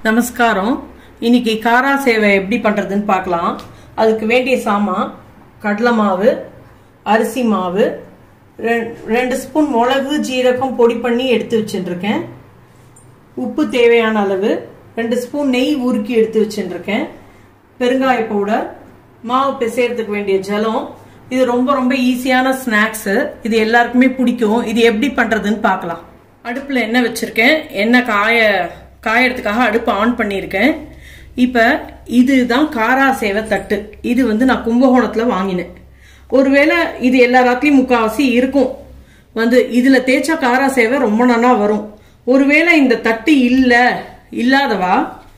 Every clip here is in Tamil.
நமஸ்காரம் இன்னைக்கு காரா சேவை எப்படி பண்றதுன்னு பார்க்கலாம் அதுக்கு வேண்டிய சாமான் கடலை மாவு அரிசி மாவு ரெ- ரெண்டு ஸ்பூன் மிளகு ஜீரகம் பொடி பண்ணி எடுத்து வச்சுருக்கேன் உப்பு தேவையான அளவு ரெண்டு ஸ்பூன் நெய் உருக்கி எடுத்து வச்சுருக்கேன் பெருங்காய பவுடர் மாவு பிசையறதுக்கு வேண்டிய ஜலம் இது ரொம்ப ரொம்ப ஈஸியான ஸ்நாக்ஸ் இது எல்லாருக்குமே பிடிக்கும் இது எப்படி பண்றதுன்னு பார்க்கலாம் அடுப்புல எண்ணெய் வச்சிருக்கேன் எண்ணெய் காய காயறதுக்காக அடுப்பு ஆன் பண்ணியிருக்கேன் இப்ப இதுதான் காரா சேவை தட்டு இது வந்து நான் கும்பகோணத்துல வாங்கினேன் ஒருவேளை இது எல்லா ராத்திரியும் முக்காவாசி இருக்கும் வந்து இதுல தேய்ச்சா காரா சேவை ரொம்ப நல்லா வரும் ஒருவேளை இந்த தட்டு இல்ல இல்லாதவா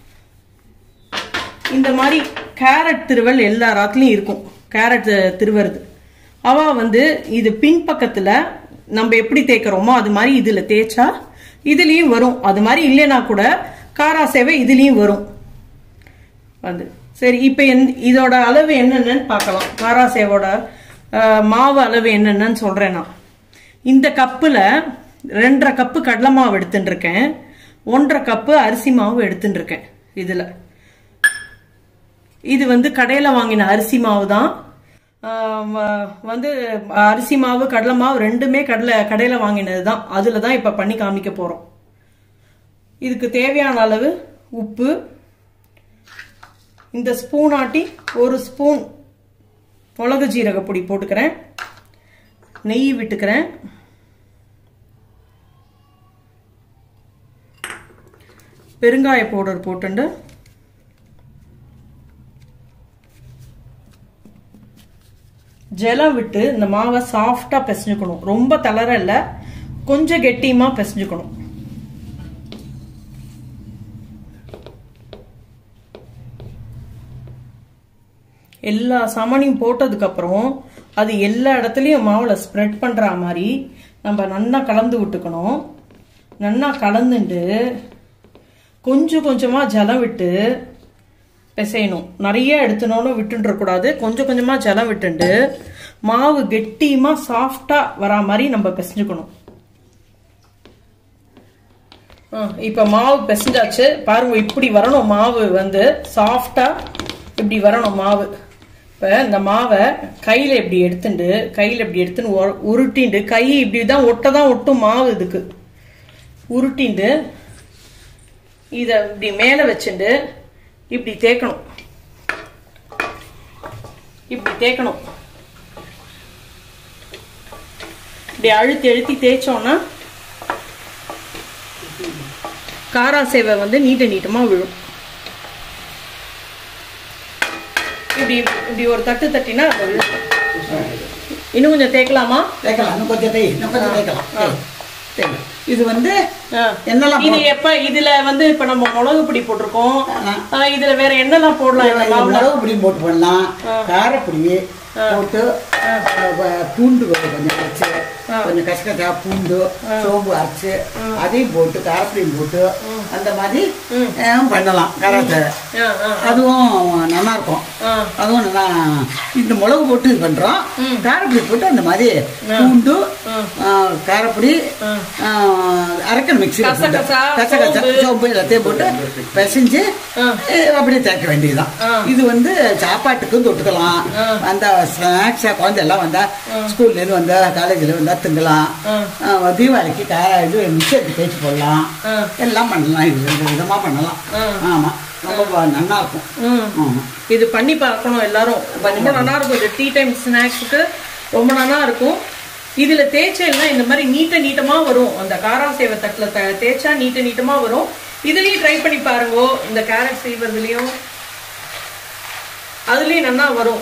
இந்த மாதிரி கேரட் திருவல் எல்லா ராத்துலயும் இருக்கும் கேரட் திருவருது அவ வந்து இது பின்பக்கத்துல நம்ம எப்படி தேய்க்கிறோமோ அது மாதிரி இதுல தேய்ச்சா இதுலயும் வரும் அது மாதிரி இல்லைன்னா கூட காரா சேவை இதுலயும் வரும் வந்து சரி இப்ப எந்த- இதோட அளவு என்னென்னு பார்க்கலாம் காரா சேவோட அஹ், மாவு அளவு என்னென்னு சொல்றேன் நான் இந்த கப்புல ரெண்டரை கப்பு கடலை மாவு எடுத்துட்டு இருக்கேன் ஒன்றரை கப்பு அரிசி மாவு எடுத்துட்டு இருக்கேன் இதுல இது வந்து கடையில வாங்கின அரிசி மாவு தான் ஆஹ் வ- வந்து அரிசி மாவு கடலை மாவு ரெண்டுமே கடலை கடையில வாங்கினது தான் அதுல தான் இப்ப பண்ணி காமிக்க போறோம் இதுக்கு தேவையான அளவு உப்பு இந்த ஸ்பூன் ஆட்டி ஒரு ஸ்பூன் மிளகு ஜீரக பொடி போட்டுக்கிறேன் நெய் விட்டுக்கிறேன் பெருங்காய பவுடர் போட்டுண்டு ஜலம் விட்டு இந்த மாவை சாஃப்டா பிசைஞ்சுக்கணும் ரொம்ப தளர இல்ல கொஞ்சம் கெட்டியமா பிசைஞ்சுக்கணும் எல்லா சாமானையும் போட்டதுக்கு அப்புறம் அது எல்லா இடத்துலயும் மாவுல ஸ்ப்ரெட் பண்ற மாதிரி நம்ம நல்லா கலந்து விட்டுக்கணும் நல்லா கலந்துட்டு கொஞ்சம் கொஞ்சமா ஜலம் விட்டு பிசையணும் நிறைய எடுத்துனோன்னு விட்டுட்டு கூடாது கொஞ்சம் கொஞ்சமா ஜலம் விட்டுண்டு மாவு கெட்டியமா சாஃப்டா வரா மாதிரி நம்ம பிசைஞ்சுக்கணும் ஆ, இப்ப மாவு பிசைஞ்சாச்சு பாருங்க இப்படி வரணும் மாவு வந்து சாஃப்டா இப்படி வரணும் மாவு இப்ப இந்த மாவை கையில இப்படி எடுத்துண்டு கையில இப்படி எடுத்துன்னு உர- உருட்டிண்டு கை இப்படிதான் ஒட்டதான் ஒட்டும் மாவு இதுக்கு உருட்டிண்டு இத இப்படி மேல வச்சுண்டு இப்படி தேய்க்கணும் இப்படி தேய்க்கணும் இப்படி அழுத்தி அழுத்தி தேய்ச்சோம்னா காரா சேவை வந்து நீட்ட நீட்டமா விழும் இப்படி இப்படி ஒரு தட்டு தட்டினா அது விழும் இன்னும் கொஞ்சம் தேய்க்கலாமா தேய்க்கலாம் இன்னும் கொஞ்சம் தேய் இன்னும் கொஞ்சம் தேய்க்கலாம் தேய். தேய். இது வந்து ஆ. என்னெல்லாம் இது எப்ப இதுல வந்து இப்ப நம்ம மிளகு பொடி போட்டிருக்கோம் ஆமா. ஆ, இதுல வேற என்னெல்லாம் போடலாம் இந்த போடலாம் மாவுல மிளகு பொடியும் போட்டு பண்ணலாம் காரப்பொடி போட்டு அஹ், பூண்டு கொஞ்சம் கொஞ்சம் அரைச்சு கொஞ்சம் கசகசா பூண்டு சோம்பு அரைச்சு அதையும் போட்டு காரப்பொடியும் போட்டு அந்த மாதிரி அஹ், பண்ணலாம் காரத்தை ஆ, ஆ, அதுவும் நல்லா இருக்கும் ஆ. அதுவும் நல்லா இந்த மிளகு போட்டு இது பண்றோம் காரப்பொடி போட்டு அந்த மாதிரி பூண்டு அஹ், காரப்பொடி அஹ், அரைக்கணும் மிக்ஸி கசகசா, கசகசா சோம்பு. சோம்பு எல்லாத்தையும் போட்டு பிசைஞ்சு ஆ. அஹ், அப்படியே தேய்க்க வேண்டியதுதான் ஆ. இது வந்து சாப்பாட்டுக்கும் தொட்டுக்கலாம் அந்த ஸ்நாக்ஸா குழந்தை எல்லாம் வந்தா ஸ்கூல்ல இருந்து வந்தா காலேஜ்ல வந்தா திங்கலாம் அஹ், தீபாவளிக்கு கா இது மிக்சருக்கு தேய்ச்சி போடலாம் ஆ. எல்லாம் பண்ணலாம் இது ரெண்டு விதமா பண்ணலாம் ஆமா ரொம்ப நல்லா இருக்கும் ம். ஆமா இது பண்ணி பார்க்கணும் எல்லாரும் ரொம்ப நல்லா இருக்கும் இது டீ டைம் ஸ்நாக்ஸுக்கு ரொம்ப நல்லா இருக்கும் இதுல தேய்ச்சல்னா இந்த மாதிரி நீட்ட நீட்டமா வரும் அந்த காரா சேவை தட்டுல த- தேய்ச்சா நீட்ட நீட்டமா வரும் இதுலயும் ட்ரை பண்ணி பாருங்க இந்த கேரட் செய்வதுலயும் அதுலயும் நல்லா வரும்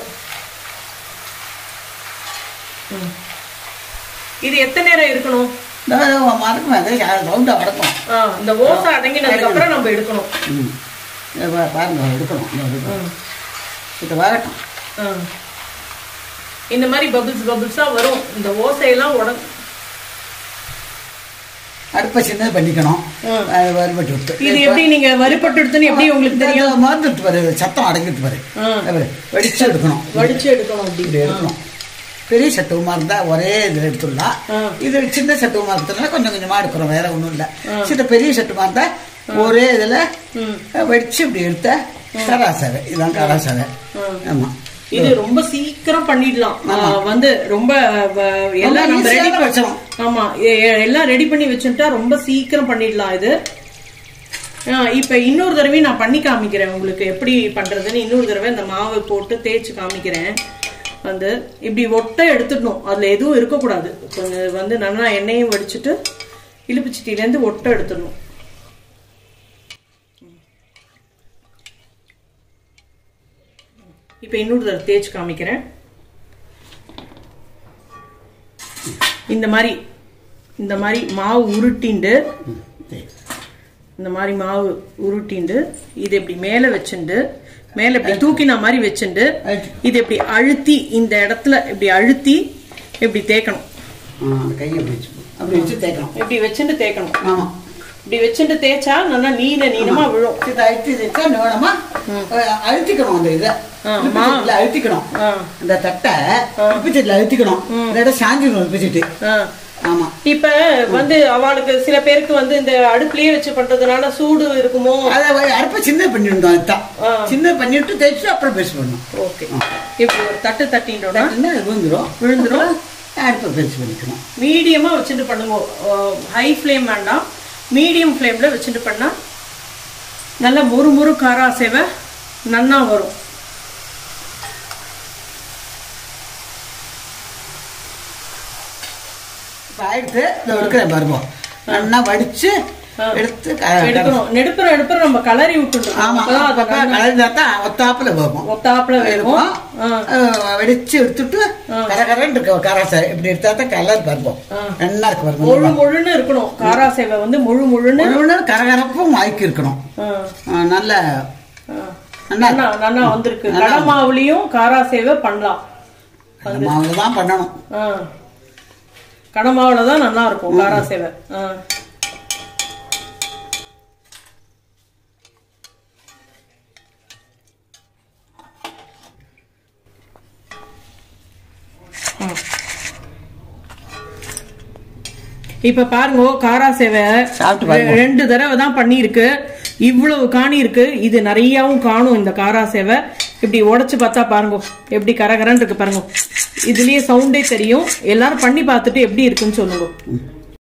ம். இது எத்தனை நேரம் இருக்கணும் மறக்கும் அது சவுண்டா வடக்கும் ஆ, இந்த ஓசை அடங்கினதுக்கு அப்புறம் நம்ம எடுக்கணும் ம் இதை பா- பாருங்க எடுக்கணும் இதை எடுக்கணும். இது வரட்டும் ஆ. இந்த மாதிரி பபிள்ஸ் பபிள்ஸா வரும் இந்த ஓசையெல்லாம் உட அடுப்பை சின்னது பண்ணிக்கணும் அது வறுபட்டு விட்டு இது எப்படி நீங்க வறுபட்டு எடுத்துன்னு எப்படி உங்களுக்கு தெரியும் மறந்துட்டு பாரு சத்தம் அடங்கிட்டு பாரு ஆ. இதை பாரு, வெடிச்சு எடுக்கணும் வடிச்சு எடுக்கணும் அப்படி இப்படி எடுக்கணும் பெரிய சட்டுவமா இருந்தா ஒரே இதுல எடுத்துடலாம் ஆ. இது சின்ன சட்டுவமா இருக்கிறதுனால கொஞ்சம் கொஞ்சமா எடுக்கிறோம் வேற ஒண்ணும் இல்ல சின்ன பெரிய சட்டுமா இருந்தா ஒரே இதுல வெடிச்சு இப்படி எடுத்த கராசவை இதுதான் கராசவை ஆமா இது ரொம்ப சீக்கிரம் பண்ணிடலாம் ஆ, வந்து ரொம்ப வ, எல்லாம் ரொம்ப நம்ம ரெடி easy-ஆ வச்சிடலாம். ஆமா எ- எ- எல்லாம் ரெடி பண்ணி வச்சுட்டா ரொம்ப சீக்கிரம் பண்ணிடலாம் இது ஆ, இப்ப இன்னொரு தடவை நான் பண்ணி காமிக்கிறேன் உங்களுக்கு எப்படி பண்றதுன்னு இன்னொரு தடவை இந்த மாவு போட்டு தேய்ச்சு காமிக்கிறேன் வந்து இப்படி ஒட்டை எடுத்துடணும் அதுல எதுவும் இருக்கக்கூடாது கொஞ்சம் வந்து நல்லா எண்ணெயும் வடிச்சிட்டு இழுப்புச்சட்டில இருந்து ஒட்டை எடுத்துடணும் இப்ப இன்னொரு தடவை தேய்ச்சு காமிக்கிறேன் இந்த மாதிரி இந்த மாதிரி மாவு உருட்டிண்டு சரி. இந்த மாதிரி மாவு உருட்டிண்டு இது இப்படி மேல வச்சுண்டு மேல இப்படி தூக்கின மாதிரி வச்சுண்டு அழுத்தி. இது இப்படி அழுத்தி இந்த இடத்துல இப்படி அழுத்தி இப்படி தேய்க்கணும் ஆ, அந்த கையை அப்படி வச்சு அப்படி வச்சு தேய்க்கணும் இப்படி வச்சுட்டு தேய்க்கணும் ஆமா இப்படி வச்சுட்டு தேய்ச்சா நல்லா நீல நீளமா விழும் இதை அழுத்தி தேய்ச்சா நோனமா அழுத்திக்கணும் அந்த இதை ஆ, இழுப்புச்சட்டில அழுத்திக்கணும் ஆ. அந்த தட்டை இழுப்புச்சட்டில அழுத்திக்கணும் இல்லாட்டா சாஞ்சிடும் இழுப்புச்சட்டி ஆ. ஆமா இப்ப வந்து அவளுக்கு சில பேருக்கு வந்து இந்த அடுப்புலயே வச்சு பண்றதுனால சூடு இருக்குமோ அதை வ- அடுப்பை சின்ன பண்ணிருந்தோம் அதுதான் ஆ. சின்ன பண்ணிட்டு தேய்ச்சி அப்புறம் பேஸ்ட் பண்ணணும் ஓகே இப்படி ஒரு தட்டு தட்டிட்டோம்னா என்ன விழுந்துரும் விழுந்துரும். அடுப்பை பேஸ்ட் பண்ணிக்கணும் மீடியமா வச்சுட்டு பண்ணுங்க ஹை ஃப்ளேம் வேண்டாம் மீடியம் ஃப்ளேம்ல வச்சுட்டு பண்ணா நல்ல முறு முறு காரா சேவை நன்னா வரும் இப்போ ஆயிடுத்து இதை எடுக்கிறேன் பாருங்க நல்லா வடிச்சு எடுத்து க- எடுக்கணும் நெடுப்புற நெடுப்புற நம்ம கலரி விட்டுருக்கோம் ஆமா அப்பதான் அது அப்பப்ப கலந்தா தான் ஒத்தாப்புல போகும் ஒத்தாப்புல இருக்கும் இருக்கும் அஹ் வெடிச்சு எடுத்துட்டு கரகரன்னு இருக்க கராசை இப்படி எடுத்தா தான் கலர் வருவோம் நல்லா இருக்கு முழு பாருங்க முழுன்னு இருக்கணும் காரா சேவை வந்து முழு முழுன்னு ஒண்ணு கரகரப்பும் வாய்க்கு இருக்கணும் ஆ, அஹ் நல்ல ஆ. நல்லா நன்னா நன்னா வந்திருக்கு கடை மாவுலயும் காரா சேவை பண்ணலாம் அந்த மாவுல தான் பண்ணணும் ஆ. கடை மாவுல தான் நல்லா இருக்கும் காரா சேவை ஆ. ம். இப்ப பாருங்க காரா சேவை சாப்பிட்டு பாருங்க. ரெ- ரெண்டு தடவை தான் பண்ணியிருக்கு இவ்வளவு காணி இருக்கு இது நிறையவும் காணும் இந்த காரா சேவை இப்படி உடைச்சு பார்த்தா பாருங்க எப்படி கரகரன்னு இருக்கு பாருங்க இதுலயே சவுண்டே தெரியும் எல்லாரும் பண்ணி பார்த்துட்டு எப்படி இருக்குன்னு சொல்லுங்க